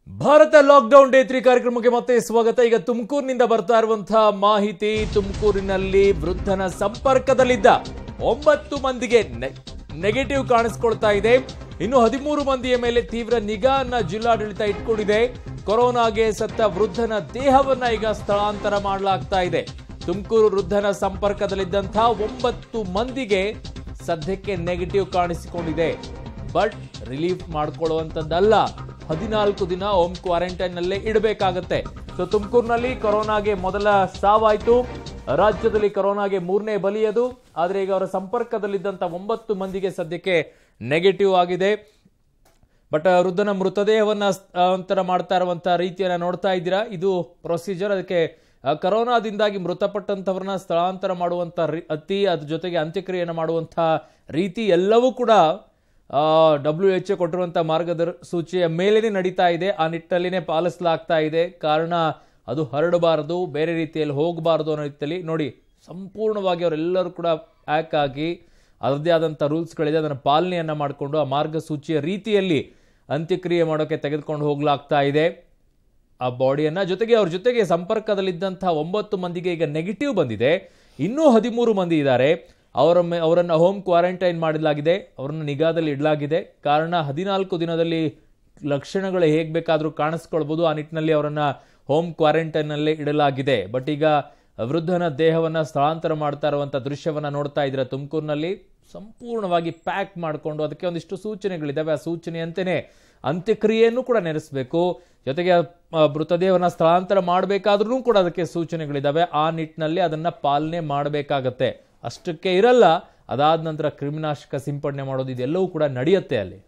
Bharat lockdown day three ಕಾರ್ಯಕ್ರಮಕ್ಕೆ ಮತ್ತೆ ಸ್ವಾಗತ ಈಗ ತುಮಕೂರಿನಿಂದ ಬರ್ತಾ ಇರುವಂತಹ ಮಾಹಿತಿ ತುಮಕೂರಿನಲ್ಲಿ ವೃದ್ಧನ ಸಂಪರ್ಕದಲ್ಲಿದ್ದ ಒಂಬತ್ತು ಮಂದಿಗೆ ne- ನೆಗೆಟಿವ್ ಕಾಣಿಸ್ಕೊಳ್ತಾ ಇದೆ ಇನ್ನು ಹದಿಮೂರು ಮಂದಿಯ ಮೇಲೆ ತೀವ್ರ ನಿಗಾನ್ನ ಜಿಲ್ಲಾಡಳಿತ ಇಟ್ಕೊಂಡಿದೆ ಕೊರೋನಾಗೆ ಸತ್ತ ವೃದ್ಧನ ದೇಹವನ್ನ ಈಗ ಸ್ಥಳಾಂತರ ಮಾಡಲಾಗ್ತಾ ಇದೆ ತುಮಕೂರು ವೃದ್ಧನ ಸಂಪರ್ಕದಲ್ಲಿದ್ದಂತಹ ಒಂಬತ್ತು ಮಂದಿಗೆ ಸದ್ಯಕ್ಕೆ ನೆಗೆಟಿವ್ ಕಾಣಿಸಿಕೊಂಡಿದೆ ಬಟ್ ರಿಲೀಫ್ ಮಾಡ್ಕೊಳ್ಳುವಂಥದ್ದಲ್ಲ ಹದಿನಾಲ್ಕು ದಿನ ಹೋಮ್ ಕ್ವಾರಂಟೈನ್ ನಲ್ಲೇ ಇಡಬೇಕಾಗತ್ತೆ ಸೊ ತುಮಕೂರಿನಲ್ಲಿ ಕೊರೋನಾಗೆ ಮೊದಲ ಸಾವಾಯ್ತು ರಾಜ್ಯದಲ್ಲಿ ಕೊರೋನಾಗೆ ಮೂರನೇ ಬಲಿಯದು ಆದ್ರೆ ಈಗ ಅವರ ಸಂಪರ್ಕದಲ್ಲಿದ್ದಂಥ ಒಂಬತ್ತು ಮಂದಿಗೆ ಸದ್ಯಕ್ಕೆ ನೆಗೆಟಿವ್ ಆಗಿದೆ ಬಟ್ ವೃದ್ಧನ ಮೃತದೇಹವನ್ನ ಸ್ಥಳಾಂತರ ಮಾಡ್ತಾ ಇರುವಂತಹ ರೀತಿಯನ್ನ ನೋಡ್ತಾ ಇದ್ದೀರಾ ಇದು ಪ್ರೊಸೀಜರ್ ಅದಕ್ಕೆ ಆ, ಕರೋನಾದಿಂದಾಗಿ ಮೃತಪಟ್ಟಂತವ್ರನ್ನ ಸ್ಥಳಾಂತರ ಮಾಡುವಂತ ರಿ- ಅತಿ ಅದ್ರ ಜೊತೆಗೆ ಅಂತ್ಯಕ್ರಿಯೆಯನ್ನು ಮಾಡುವಂತಹ ರೀತಿ ಎಲ್ಲವೂ ಕೂಡ ಡಬ್ಲ್ಯೂ ಎಚ್ ಎ ಕೊಟ್ಟಿರುವಂತಹ ಮಾರ್ಗದರ್ಶಿಯ ಮೇಲೇನೆ ನಡೀತಾ ಇದೆ ಆ ನಿಟ್ಟಲ್ಲಿನೇ ಪಾಲಿಸಲಾಗ್ತಾ ಇದೆ ಕಾರಣ ಅದು ಹರಡಬಾರದು ಬೇರೆ ರೀತಿಯಲ್ಲಿ ಹೋಗಬಾರದು ಅನ್ನೋ ರೀತಿಯಲ್ಲಿ ನೋಡಿ ಸಂಪೂರ್ಣವಾಗಿ ಅವರೆಲ್ಲರೂ ಕೂಡ ಪ್ಯಾಕ್ ಆಗಿ ಅದರದ್ದೇ ಆದಂಥ ರೂಲ್ಸ್ಗಳಿದೆ ಅದನ್ನು ಪಾಲನೆಯನ್ನ ಮಾಡಿಕೊಂಡು ಆ ಮಾರ್ಗಸೂಚಿಯ ರೀತಿಯಲ್ಲಿ ಅಂತ್ಯಕ್ರಿಯೆ ಮಾಡೋಕೆ ತೆಗೆದುಕೊಂಡು ಹೋಗ್ಲಾಗ್ತಾ ಇದೆ ಆ ಬಾಡಿಯನ್ನ ಜೊತೆಗೆ ಅವ್ರ ಜೊತೆಗೆ ಸಂಪರ್ಕದಲ್ಲಿದ್ದಂತಹ ಒಂಬತ್ತು ಮಂದಿಗೆ ಈಗ ನೆಗೆಟಿವ್ ಬಂದಿದೆ ಇನ್ನೂ ಹದಿಮೂರು ಮಂದಿ ಇದ್ದಾರೆ ಅವರ ಮೇ ಅವರನ್ನು ಹೋಮ್ ಕ್ವಾರಂಟೈನ್ ಮಾಡಲಾಗಿದೆ ಅವರನ್ನು ನಿಗಾದಲ್ಲಿ ಇಡಲಾಗಿದೆ ಕಾರಣ ಹದಿನಾಲ್ಕು ದಿನದಲ್ಲಿ ಲಕ್ಷಣಗಳು ಹೇಗೆ ಬೇಕಾದರೂ ಕಾಣಿಸ್ಕೊಳ್ಬೋದು ಆ ನಿಟ್ಟಿನಲ್ಲಿ ಅವರನ್ನ ಹೋಮ್ ಕ್ವಾರಂಟೈನ್ನಲ್ಲೇ ಇಡಲಾಗಿದೆ ಬಟ್ ಈಗ ವೃದ್ಧನ ದೇಹವನ್ನ ಸ್ಥಳಾಂತರ ಮಾಡ್ತಾ ಇರುವಂಥ ದೃಶ್ಯವನ್ನ ನೋಡ್ತಾ ಇದ್ದೀರಾ ತುಮಕೂರಿನಲ್ಲಿ ಸಂಪೂರ್ಣವಾಗಿ ಪ್ಯಾಕ್ ಮಾಡಿಕೊಂಡು ಅದಕ್ಕೆ ಒಂದಿಷ್ಟು ಸೂಚನೆಗಳಿದ್ದಾವೆ ಆ ಸೂಚನೆಯಂತೆಯೇ ಅಂತ್ಯಕ್ರಿಯೆಯನ್ನು ಕೂಡ ನೆನೆಸಬೇಕು ಜೊತೆಗೆ ಆ, ಮೃತದೇಹವನ್ನ ಸ್ಥಳಾಂತರ ಮಾಡಬೇಕಾದ್ರೂ ಕೂಡ ಅದಕ್ಕೆ ಸೂಚನೆಗಳಿದ್ದಾವೆ ಆ ನಿಟ್ಟಿನಲ್ಲಿ ಅದನ್ನ ಪಾಲನೆ ಮಾಡಬೇಕಾಗತ್ತೆ ಅಷ್ಟಕ್ಕೆ ಇರಲ್ಲ ಅದಾದ ನಂತರ ಕ್ರಿಮಿನಾಶಕ ಸಿಂಪಡಣೆ ಮಾಡೋದು ಇದೆಲ್ಲವೂ ಕೂಡ ನಡೆಯುತ್ತೆ ಅಲ್ಲಿ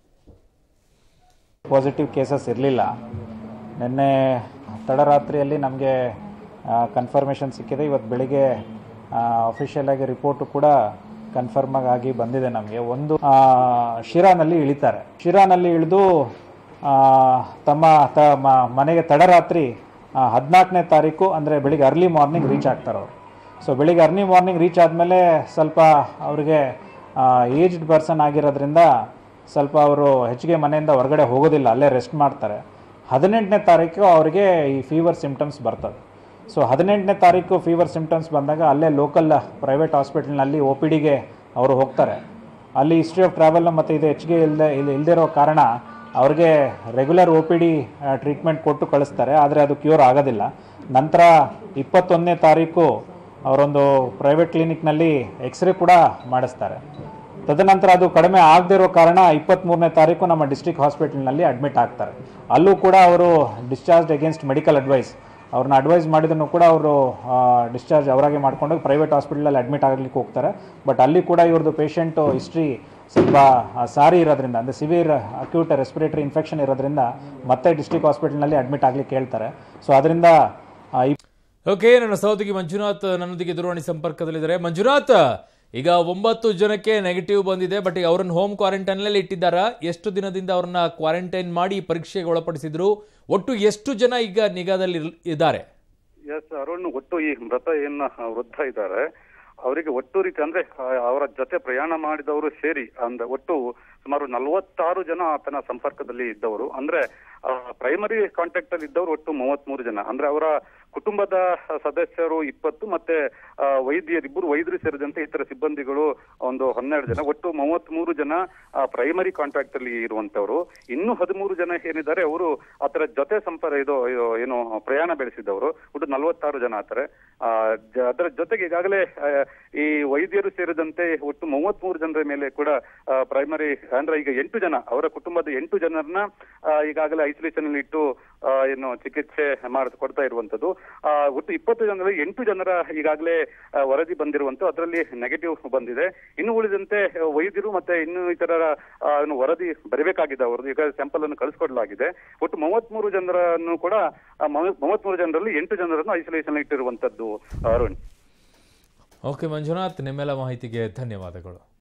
ಪಾಸಿಟಿವ್ ಕೇಸಸ್ ಇರಲಿಲ್ಲ ನಿನ್ನೆ ತಡರಾತ್ರಿಯಲ್ಲಿ ನಮಗೆ ಕನ್ಫರ್ಮೇಷನ್ ಸಿಕ್ಕಿದೆ ಇವತ್ತು ಬೆಳಿಗ್ಗೆ ಅಫಿಷಿಯಲ್ ಆಗಿ ರಿಪೋರ್ಟು ಕೂಡ ಕನ್ಫರ್ಮ್ ಆಗಿ ಬಂದಿದೆ ನಮಗೆ ಒಂದು ಆ, ಶಿರಾನಲ್ಲಿ ಇಳಿತಾರೆ ಶಿರಾನಲ್ಲಿ ಇಳಿದು ಆ, ತಮ್ಮ ತ ಮ- ಮನೆಗೆ ತಡರಾತ್ರಿ ಹದಿನಾಲ್ಕನೇ ತಾರೀಕು ಅಂದರೆ ಬೆಳಿಗ್ಗೆ ಅರ್ಲಿ ಮಾರ್ನಿಂಗ್ ರೀಚ್ ಆಗ್ತಾರೆ ಅವರು ಸೊ ಬೆಳಿಗ್ಗೆ ಅರ್ಲಿ ಮಾರ್ನಿಂಗ್ ರೀಚ್ ಆದಮೇಲೆ ಸ್ವಲ್ಪ ಅವರಿಗೆ ಏಜ್ಡ್ ಪರ್ಸನ್ ಆಗಿರೋದ್ರಿಂದ ಸ್ವಲ್ಪ ಅವರು ಹೆಚ್ಚಿಗೆ ಮನೆಯಿಂದ ಹೊರಗಡೆ ಹೋಗೋದಿಲ್ಲ ಅಲ್ಲೇ ರೆಸ್ಟ್ ಮಾಡ್ತಾರೆ ಹದಿನೆಂಟನೇ ತಾರೀಕು ಅವರಿಗೆ ಈ ಫೀವರ್ ಸಿಮ್ಟಮ್ಸ್ ಬರ್ತದೆ ಸೊ ಹದಿನೆಂಟನೇ ತಾರೀಕು ಫೀವರ್ ಸಿಮ್ಟಮ್ಸ್ ಬಂದಾಗ ಅಲ್ಲೇ ಲೋಕಲ್ ಪ್ರೈವೇಟ್ ಹಾಸ್ಪಿಟಲ್ನಲ್ಲಿ ಒ ಪಿ ಡಿಗೆ ಅವರು ಹೋಗ್ತಾರೆ ಅಲ್ಲಿ ಹಿಸ್ಟ್ರಿ ಆಫ್ ಟ್ರಾವೆಲ್ ಮತ್ತು ಇದು ಹೆಚ್ಚಿಗೆ ಇಲ್ಲದೆ ಇಲ್ಲಿ ಇಲ್ಲದಿರೋ ಕಾರಣ ಅವ್ರಿಗೆ regular O P D treatment ಕೊಟ್ಟು ಕಳಿಸ್ತಾರೆ ಆದರೆ ಅದು ಕ್ಯೂರ್ ಆಗೋದಿಲ್ಲ ನಂತರ ಇಪ್ಪತ್ತೊಂದನೇ ತಾರೀಕು ಅವರೊಂದು ಪ್ರೈವೇಟ್ ಕ್ಲಿನಿಕ್ನಲ್ಲಿ ಎಕ್ಸ್ರೇ ಕೂಡ ಮಾಡಿಸ್ತಾರೆ ತದನಂತರ ಅದು ಕಡಿಮೆ ಆಗದೇ ಇರೋ ಕಾರಣ ಇಪ್ಪತ್ತ್ಮೂರನೇ ತಾರೀಕು ನಮ್ಮ ಡಿಸ್ಟ್ರಿಕ್ಟ್ ಹಾಸ್ಪಿಟಲ್ನಲ್ಲಿ ಅಡ್ಮಿಟ್ ಆಗ್ತಾರೆ ಅಲ್ಲೂ ಕೂಡ ಅವರು ಡಿಸ್ಚಾರ್ಜ್ ಅಗೇನ್ಸ್ಟ್ ಮೆಡಿಕಲ್ ಅಡ್ವೈಸ್ ಅವ್ರನ್ನ ಅಡ್ವೈಸ್ ಮಾಡಿದನ್ನು ಕೂಡ ಅವರು ಡಿಸ್ಚಾರ್ಜ್ ಅವರಾಗೆ ಮಾಡ್ಕೊಂಡು ಪ್ರೈವೇಟ್ ಹಾಸ್ಪಿಟಲಲ್ಲಿ ಅಡ್ಮಿಟ್ ಆಗಲಿಕ್ಕೆ ಹೋಗ್ತಾರೆ ಬಟ್ ಅಲ್ಲಿ ಕೂಡ ಇವ್ರದ್ದು ಪೇಷಂಟು ಹಿಸ್ಟ್ರಿ ಸ್ವಲ್ಪ ಆ, ಸಾರಿ ಇರೋದ್ರಿಂದ ಅಂದರೆ ಸಿವಿಯರ್ ಅಕ್ಯೂಟ್ ರೆಸ್ಪಿರೇಟರಿ ಇನ್ಫೆಕ್ಷನ್ ಇರೋದ್ರಿಂದ ಮತ್ತೆ ಡಿಸ್ಟ್ರಿಕ್ಟ್ ಹಾಸ್ಪಿಟಲ್ನಲ್ಲಿ ಅಡ್ಮಿಟ್ ಆಗಲಿಕ್ಕೆ ಹೇಳ್ತಾರೆ ಸೊ ಅದರಿಂದ ಆ, ಈ ಓಕೆ ನನ್ನ ಸಹೋದರಿ ಮಂಜುನಾಥ್ ನನ್ನೊಂದಿಗೆ ದೂರವಾಣಿ ಸಂಪರ್ಕದಲ್ಲಿದ್ದಾರೆ ಮಂಜುನಾಥ್ ಈಗ ಒಂಬತ್ತು ಜನಕ್ಕೆ ನೆಗೆಟಿವ್ ಬಂದಿದೆ ಬಟ್ ಈಗ ಅವ್ರನ್ನ ಹೋಮ್ ಕ್ವಾರಂಟೈನ್ನಲ್ಲಿ ಇಟ್ಟಿದ್ದಾರಾ ಎಷ್ಟು ದಿನದಿಂದ ಅವ್ರನ್ನ ಕ್ವಾರಂಟೈನ್ ಮಾಡಿ ಪರೀಕ್ಷೆಗೆ ಒಳಪಡಿಸಿದ್ರು ಒಟ್ಟು ಎಷ್ಟು ಜನ ಈಗ ನಿಗಾದಲ್ಲಿ ಇರ್- ಇದ್ದಾರೆ ಎಸ್ ಅರುಣ್ ಒಟ್ಟು ಈ ಮೃತ ಏನ ವೃದ್ಧ ಇದ್ದಾರೆ ಅವರಿಗೆ ಒಟ್ಟು ರೀತಿ ಅಂದ್ರೆ ಆ, ಅವರ ಜೊತೆ ಪ್ರಯಾಣ ಮಾಡಿದವರು ಸೇರಿ ಅಂದ್ರೆ ಒಟ್ಟು ಸುಮಾರು ನಲವತ್ತಾರು ಜನ ಆತನ ಸಂಪರ್ಕದಲ್ಲಿ ಇದ್ದವರು ಅಂದ್ರೆ ಪ್ರೈಮರಿ ಕಾಂಟ್ಯಾಕ್ಟ್ ಅಲ್ಲಿ ಇದ್ದವರು ಒಟ್ಟು ಮೂವತ್ಮೂರು ಜನ ಅಂದ್ರೆ ಅವರ ಕುಟುಂಬದ ಸದಸ್ಯರು ಇಪ್ಪತ್ತು ಮತ್ತೆ ಆ, ವೈದ್ಯರು ಇಬ್ಬರು ವೈದ್ಯರು ಸೇರಿದಂತೆ ಇತರ ಸಿಬ್ಬಂದಿಗಳು ಒಂದು ಹನ್ನೆರಡು ಜನ ಒಟ್ಟು ಮೂವತ್ಮೂರು ಜನ ಪ್ರೈಮರಿ ಕಾಂಟ್ಯಾಕ್ಟ್ ಅಲ್ಲಿ ಇರುವಂತವರು ಇನ್ನು ಹದಿಮೂರು ಜನ ಏನಿದ್ದಾರೆ ಅವರು ಆತರ ಜೊತೆ ಸಂಪರ್ಕ ಇದು ಇದು ಏನು ಪ್ರಯಾಣ ಬೆಳೆಸಿದವರು ಒಟ್ಟು ನಲವತ್ತಾರು ಜನ ಆತಾರೆ ಆ, ಜ- ಅದರ ಜೊತೆಗೆ ಈಗಾಗಲೇ ಆ, ಈ ವೈದ್ಯರು ಸೇರಿದಂತೆ ಒಟ್ಟು ಮೂವತ್ಮೂರು ಜನರ ಮೇಲೆ ಕೂಡ ಪ್ರೈಮರಿ ಅಂದ್ರೆ ಈಗ ಎಂಟು ಜನ ಅವರ ಕುಟುಂಬದ ಎಂಟು ಜನರನ್ನ ಆ, ಈಗಾಗಲೇ ಐಸೋಲೇಷನ್ ಅಲ್ಲಿ ಇಟ್ಟು ಆ, ಏನು ಚಿಕಿತ್ಸೆ ಮಾಡಿ ಕೊಡ್ತಾ ಇರುವಂತದ್ದು ಆ, ಒಟ್ಟು ಇಪ್ಪತ್ತು ಜನರಲ್ಲಿ ಎಂಟು ಜನರ ಈಗಾಗಲೇ ಆ, ವರದಿ ಬಂದಿರುವಂತ ಅದರಲ್ಲಿ ನೆಗೆಟಿವ್ ಬಂದಿದೆ ಇನ್ನು ಉಳಿದಂತೆ ವೈದ್ಯರು ಮತ್ತೆ ಇನ್ನು ಇತರರ ಆ, ಏನು ವರದಿ ಬರಬೇಕಾಗಿದೆ ಅವರದ್ದು ಈಗ ಸ್ಯಾಂಪಲ್ ಅನ್ನು ಕಳಿಸ್ಕೊಡ್ಲಾಗಿದೆ ಒಟ್ಟು ಮೂವತ್ಮೂರು ಜನರನ್ನು ಕೂಡ ಆ, ಮೂವ- ಮೂವತ್ಮೂರು ಜನರಲ್ಲಿ ಎಂಟು ಜನರನ್ನು ಐಸೋಲೇಷನ್ ಇಟ್ಟಿರುವಂತದ್ದು ಅರುಣ್ ಓಕೆ ಮಂಜುನಾಥ್ ನಿಮ್ಮೆಲ್ಲ ಮಾಹಿತಿಗೆ ಧನ್ಯವಾದಗಳು